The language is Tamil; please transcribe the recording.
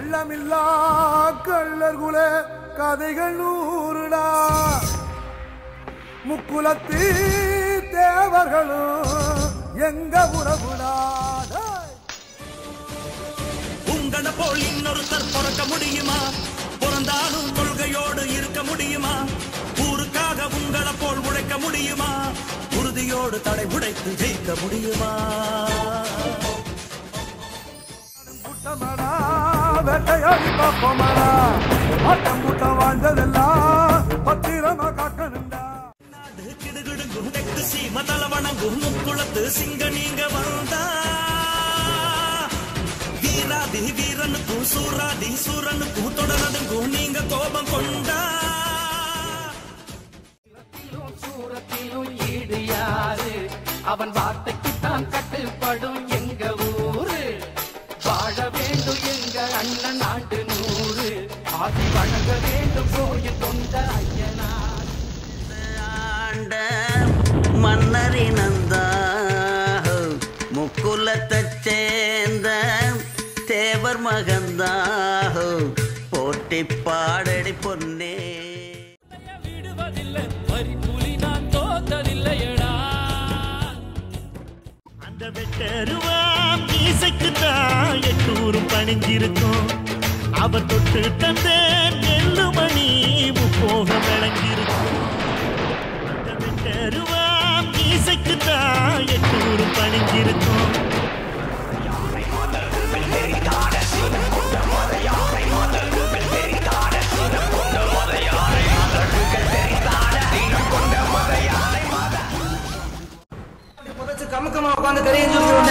கள்ளமில்லா கள்ளர்குல கதைகள் நூறுடா முக்குலத்து தேவர்களும் எங்க உறவுடா டேய். உங்களை போல் இன்னொருத்தர் பிறக்க முடியுமா பிறந்தாலும் கொள்கையோடு இருக்க முடியுமா ஊருக்காக உங்களை போல் உழைக்க முடியுமா உறுதியோடு தடை உடைத்து ஜெயிக்க முடியுமா கூட்டமடா வேட்டையாடி பார்ப்போமடா ஆட்டம் கூட்டம் வாழ்ந்ததெல்லாம் பத்திரமா காக்கணுண்டா நாடு கிடுகிடுங்கும் தெற்கு சீம தலவணங்கும் முக்குளத்து சிங்க நீங்க வந்தா வீராதி வீரனுக்கும் சூராதி சூரனுக்கும் தொடரதுங்கும் நீங்க கோபம் கொண்டா சூரத்திலும் ஈடு யாரு அவன் வார்த்தைக்குத்தான் கட்டுப்படும் எங்க ஊரு வாழ வேண்டும் எங்க அண்ணன் ஆண்டு நூறு ஆதி வழங்க வேண்டும் கோயில் தொண்ட ஐயனார் ஆண்ட மன்னரினந்தா முக்குலத்தைச் சேர்ந்த தேவர் மகந்தா போட்டி பாடடி பொன்னே விடுவதில்லை பறிப்புலி நான் தோத்ததில்லையடா அந்த வெட்டருவாம் மீசைக்கு தான் எட்டூரும் பணிஞ்சிருக்கும் அவர் தொட்டு தந்த நெல்லுமணி முப்போக விளங்கிருக்கும் அந்த வெட்டருவாம் மீசைக்கு தான் எட்டூரும் பணிஞ்சிருக்கும் புதைச்சு கமுக்கமா உட்காந்து கரையும் சொல்லி